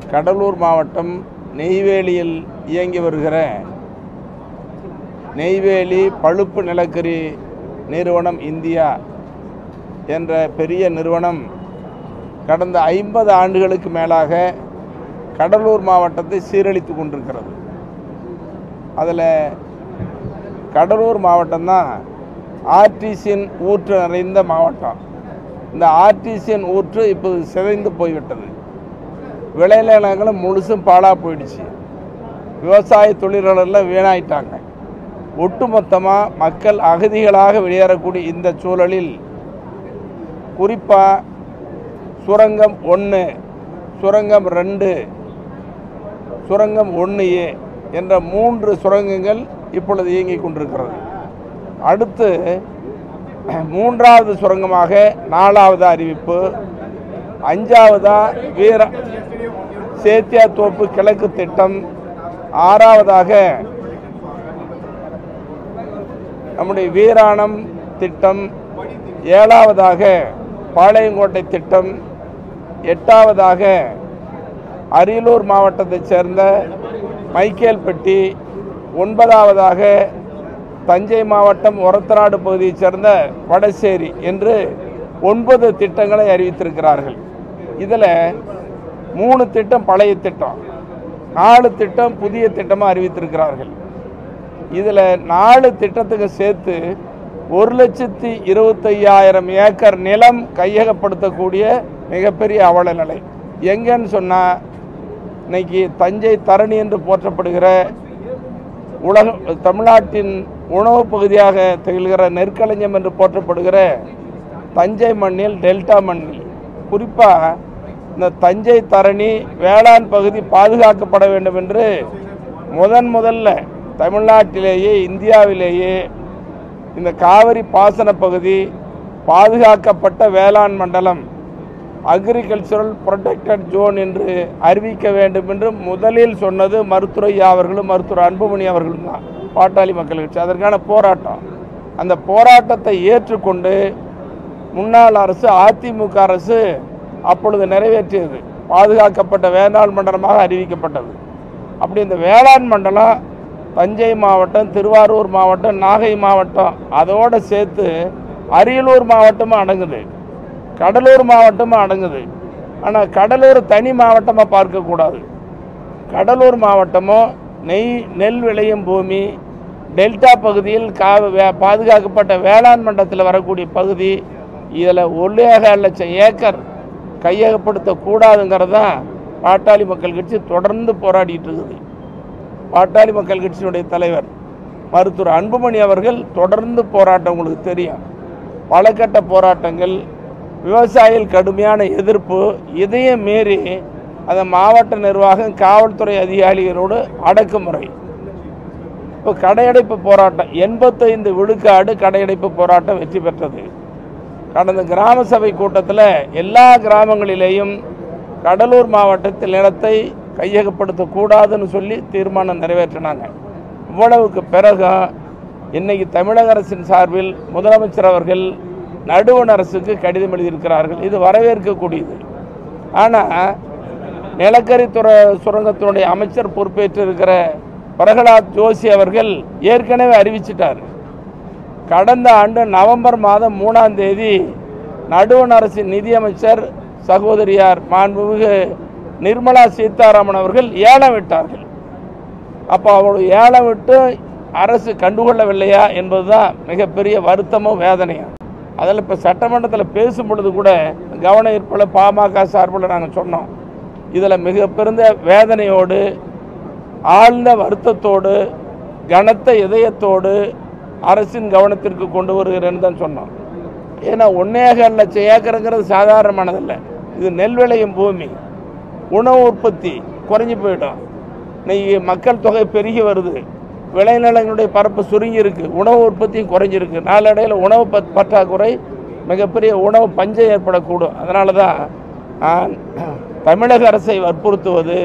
கடலூர் மாவட்டம் நெய்வேலியில் இயங்கி வருகிற நெய்வேலி பழுப்பு நிலக்கரி நிறுவனம் இந்தியா என்ற பெரிய நிறுவனம் கடந்த ஐம்பது ஆண்டுகளுக்கு மேலாக கடலூர் மாவட்டத்தை சீரழித்து கொண்டிருக்கிறது அதில் கடலூர் மாவட்டம்தான் ஆர்டிசியன் ஊற்று நிறைந்த மாவட்டம் இந்த ஆர்டிசியன் ஊற்று இப்போது சிதைந்து போய்விட்டது விளைநிலங்களும் முழுசும் பாழாக போயிடுச்சு விவசாய தொழிலாளர்லாம் வீணாயிட்டாங்க ஒட்டுமொத்தமாக மக்கள் அகதிகளாக வெளியேறக்கூடிய இந்த சூழலில் குறிப்பாக சுரங்கம் ஒன்று சுரங்கம் ரெண்டு சுரங்கம் ஒன்று ஏ என்ற மூன்று சுரங்கங்கள் இப்பொழுது இயங்கிக் கொண்டிருக்கிறது அடுத்து மூன்றாவது சுரங்கமாக நாலாவது அறிவிப்பு அஞ்சாவதா வீர சேத்தியாத்தோப்பு கிழக்கு திட்டம் ஆறாவதாக நம்முடைய வீராணம் திட்டம் ஏழாவதாக பாளையங்கோட்டை திட்டம் எட்டாவதாக அரியலூர் மாவட்டத்தைச் சேர்ந்த மைக்கேல்பட்டி ஒன்பதாவதாக தஞ்சை மாவட்டம் ஒரத்தநாடு பகுதியைச் சேர்ந்த வடசேரி என்று ஒன்பது திட்டங்களை அறிவித்திருக்கிறார்கள் இதில் மூணு திட்டம் பழைய திட்டம் நாலு திட்டம் புதிய திட்டமாக அறிவித்திருக்கிறார்கள் இதில் நாலு திட்டத்துக்கு சேர்த்து ஒரு லட்சத்தி இருபத்தையாயிரம் ஏக்கர் நிலம் கையகப்படுத்தக்கூடிய மிகப்பெரிய அவல நிலை எங்கன்னு சொன்னால் இன்னைக்கு தஞ்சை தரணி என்று போற்றப்படுகிற உலக தமிழ்நாட்டின் உணவு பகுதியாக திகழ்கிற நெற்களஞ்சியம் என்று போற்றப்படுகிற தஞ்சை மண்ணில் டெல்டா மண்ணில் குறிப்பாக இந்த தஞ்சை தரணி வேளாண் பகுதி பாதுகாக்கப்பட வேண்டும் என்று முதன் முதல்ல தமிழ்நாட்டிலேயே இந்தியாவிலேயே இந்த காவிரி பாசன பகுதி பாதுகாக்கப்பட்ட வேளாண் மண்டலம் அக்ரிகல்ச்சரல் ப்ரொடெக்டட் ஜோன் என்று அறிவிக்க வேண்டும் என்று முதலில் சொன்னது மருத்துவரையா அவர்களும் மருத்துவர் அன்புமணி அவர்களும் தான் பாட்டாளி மக்கள் கட்சி அதற்கான போராட்டம் அந்த போராட்டத்தை ஏற்றுக்கொண்டு முன்னாள் அரசு அதிமுக அரசு அப்பொழுது நிறைவேற்றியது பாதுகாக்கப்பட்ட வேளாண் மண்டலமாக அறிவிக்கப்பட்டது அப்படி இந்த வேளாண் மண்டலம் தஞ்சை மாவட்டம் திருவாரூர் மாவட்டம் நாகை மாவட்டம் அதோடு சேர்த்து அரியலூர் மாவட்டமும் அடங்குது கடலூர் மாவட்டமும் அடங்குது ஆனால் கடலூர் தனி மாவட்டமாக பார்க்கக்கூடாது கடலூர் மாவட்டமும் நெய் நெல் விளையும் பூமி டெல்டா பகுதியில் கா வே- பாதுகாக்கப்பட்ட வேளாண் மண்டலத்தில் வரக்கூடிய பகுதி இதில் ஒன்றேக லட்சம் ஏக்கர் கையகப்படுத்தக்கூடாதுங்கிறது தான் பாட்டாளி மக்கள் கட்சி தொடர்ந்து போராடிட்டு இருக்குது பாட்டாளி மக்கள் கட்சியினுடைய தலைவர் மருத்துவர் அன்புமணி அவர்கள் தொடர்ந்து போராட்டம் உங்களுக்கு தெரியும் பல கட்ட போராட்டங்கள் விவசாயிகள் கடுமையான எதிர்ப்பு இதையும் மீறி அந்த மாவட்ட நிர்வாகம் காவல்துறை அதிகாரிகளோடு அடக்குமுறை இப்போ கடையடைப்பு போராட்டம் எண்பத்தைந்து விழுக்காடு கடையடைப்பு போராட்டம் வெற்றி பெற்றது கடந்த கிராம சபை கூட்டத்தில் எல்லா கிராமங்களிலேயும் கடலூர் மாவட்டத்தில் நிலத்தை கையகப்படுத்தக்கூடாதுன்னு சொல்லி தீர்மானம் நிறைவேற்றினாங்க இவ்வளவுக்கு பிறகு இன்னைக்கு தமிழக அரசின் சார்பில் முதலமைச்சர் அவர்கள் நடுவண் அரசுக்கு கடிதம் எழுதியிருக்கிறார்கள் இது வரவேற்கக்கூடியது ஆனால் நிலக்கரித்துறை சுரங்கத்தினுடைய அமைச்சர் பொறுப்பேற்று இருக்கிற பிரகலாத் ஜோஷி அவர்கள் ஏற்கனவே அறிவிச்சிட்டார் கடந்த ஆண்டு நவம்பர் மாதம் மூணாம் தேதி நடுவண் அரசின் நிதியமைச்சர் சகோதரியார் மாண்புமிகு நிர்மலா சீதாராமன் அவர்கள் ஏலம் விட்டார்கள் அப்போ அவருடைய ஏலம் விட்டு அரசு கண்டுகொள்ளவில்லையா என்பதுதான் மிகப்பெரிய வருத்தமும் வேதனையும் அதில் இப்போ சட்டமன்றத்தில் பேசும் பொழுது கூட கவன ஈர்ப்பில் பாமக சார்பில் நாங்கள் சொன்னோம் இதில் மிக பெருந்த வேதனையோடு ஆழ்ந்த வருத்தத்தோடு கனத்த இதயத்தோடு அரசின் கவனத்திற்கு கொண்டு வருகிறேன்னு தான் சொன்னோம் ஏன்னா ஒன்னேகால் லட்சம் ஏக்கருங்கிறது சாதாரணமானதில்லை இது நெல் விளையும் பூமி உணவு உற்பத்தி குறைஞ்சி போயிடும் இன்னைக்கு மக்கள் தொகை பெருகி வருது விளைநிலங்களுடைய பரப்பு சுருங்கி இருக்கு உணவு உற்பத்தியும் குறைஞ்சிருக்கு நாளடைவில் உணவு பற்- பற்றாக்குறை மிகப்பெரிய உணவு பஞ்சம் ஏற்படக்கூடும் அதனால தான் நான் தமிழக அரசை வற்புறுத்துவது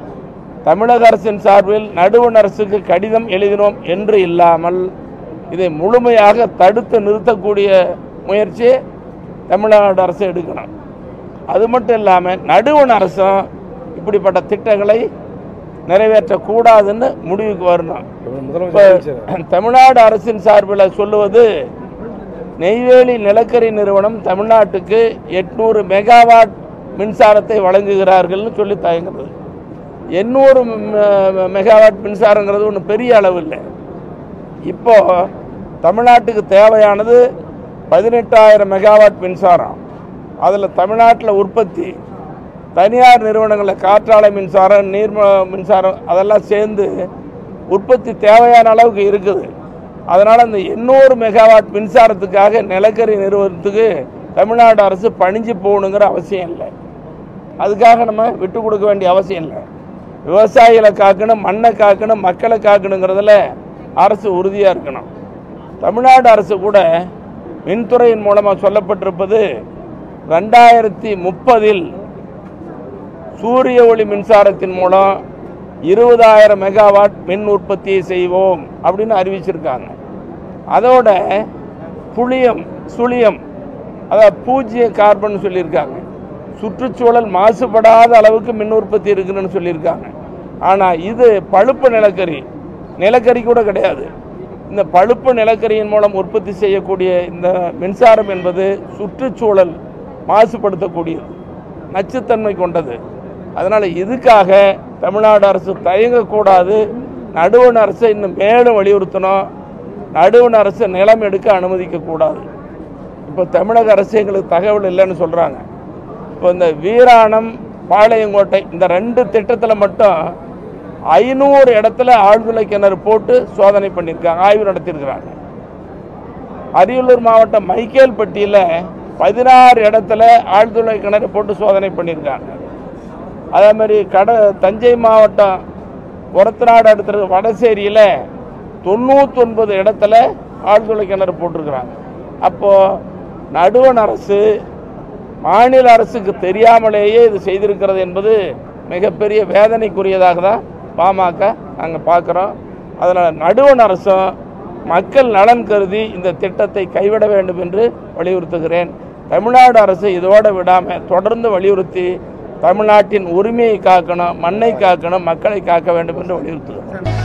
தமிழக அரசின் சார்பில் நடுவண் அரசுக்கு கடிதம் எழுதினோம் என்று இல்லாமல் இதை முழுமையாக தடுத்து நிறுத்தக்கூடிய முயற்சி தமிழ்நாடு அரசு எடுக்கணும் அது மட்டும் இல்லாமல் நடுவண் அரசும் இப்படி இப்படிப்பட்ட திட்டங்களை நிறைவேற்றக்கூடாதுன்னு முடிவுக்கு வரணும் முதலமைச்சர் அறிவிச்சாரு. இப்ப தமிழ்நாடு அரசின் சார்பில் சொல்லுவது நெய்வேலி நிலக்கரி நிறுவனம் தமிழ்நாட்டுக்கு எட்நூறு மெகாவாட் மின்சாரத்தை வழங்குகிறார்கள்னு சொல்லி தயங்குறது எண்ணூறு மெகாவாட் மின்சாரங்கிறது ஒன்றும் பெரிய அளவு இல்லை இப்போ தமிழ்நாட்டுக்கு தேவையானது பதினெட்டாயிரம் மெகாவாட் மின்சாரம் அதில் தமிழ்நாட்டில் உற்பத்தி தனியார் நிறுவனங்களில் காற்றாலை மின்சாரம் நீர் ம- மின்சாரம் அதெல்லாம் சேர்ந்து உற்பத்தி தேவையான அளவுக்கு இருக்குது அதனால் அந்த எண்ணூறு மெகாவாட் மின்சாரத்துக்காக நிலக்கரி நிறுவனத்துக்கு தமிழ்நாடு அரசு பணிஞ்சு போகணுங்கிற அவசியம் இல்லை அதுக்காக நம்ம விட்டு கொடுக்க வேண்டிய அவசியம் இல்லை விவசாயிகளை காக்கணும் மண்ணை காக்கணும் மக்களை காக்கணுங்கிறதுல அரசு உறுதியாக இருக்கணும் தமிழ்நாடு அரசு கூட மின்துறையின் மூலமாக சொல்லப்பட்டிருப்பது ரெண்டாயிரத்தி முப்பதில் சூரிய ஒளி மின்சாரத்தின் மூலம் இருபதாயிரம் மெகாவாட் மின் உற்பத்தியை செய்வோம் அப்படின்னு அறிவிச்சிருக்காங்க அதோட புளியம் சுழியம் அதாவது பூஜ்ஜிய கார்பன் சொல்லியிருக்காங்க சுற்றுச்சூழல் மாசுபடாத அளவுக்கு மின் உற்பத்தி இருக்குன்னு சொல்லியிருக்காங்க ஆனால் இது பழுப்பு நிலக்கரி நிலக்கரி கூட கிடையாது இந்த பழுப்பு நிலக்கரியின் மூலம் உற்பத்தி செய்யக்கூடிய இந்த மின்சாரம் என்பது சுற்றுச்சூழல் மாசுபடுத்தக்கூடியது நச்சுத்தன்மை கொண்டது அதனால் இதுக்காக தமிழ்நாடு அரசு தயங்கக்கூடாது நடுவண் அரசை இன்னும் மேலும் வலியுறுத்தணும் நடுவண் அரசு நிலம் எடுக்க அனுமதிக்கக்கூடாது இப்போ தமிழக அரசு எங்களுக்கு தகவல் இல்லைன்னு சொல்கிறாங்க இப்போ இந்த வீராணம் பாளையங்கோட்டை இந்த ரெண்டு திட்டத்தில் மட்டும் ஐநூறு இடத்துல ஆழ்துளை கிணறு போட்டு சோதனை பண்ணியிருக்காங்க ஆய்வு நடத்தியிருக்கிறாங்க அரியலூர் மாவட்டம் மைக்கேல்பட்டியில் பதினாறு இடத்துல ஆழ்துளை கிணறு போட்டு சோதனை பண்ணியிருக்காங்க அதே மாதிரி கட தஞ்சை மாவட்டம் ஒரத்தநாடு அடுத்த வடசேரியில் தொண்ணூத்தொன்பது இடத்துல ஆழ்துளை கிணறு போட்டிருக்கிறாங்க அப்போது நடுவண் அரசு மாநில அரசுக்கு தெரியாமலேயே இது செய்திருக்கிறது என்பது மிகப்பெரிய வேதனைக்குரியதாக தான் பாமக நாங்கள் பார்க்குறோம் அதனால் நடுவண் அரசும் மக்கள் நலன் கருதி இந்த திட்டத்தை கைவிட வேண்டும் என்று வலியுறுத்துகிறேன் தமிழ்நாடு அரசு இதோடு விடாமல் தொடர்ந்து வலியுறுத்தி தமிழ்நாட்டின் உரிமையை காக்கணும் மண்ணை காக்கணும் மக்களை காக்க வேண்டும் என்று வலியுறுத்துகிறேன்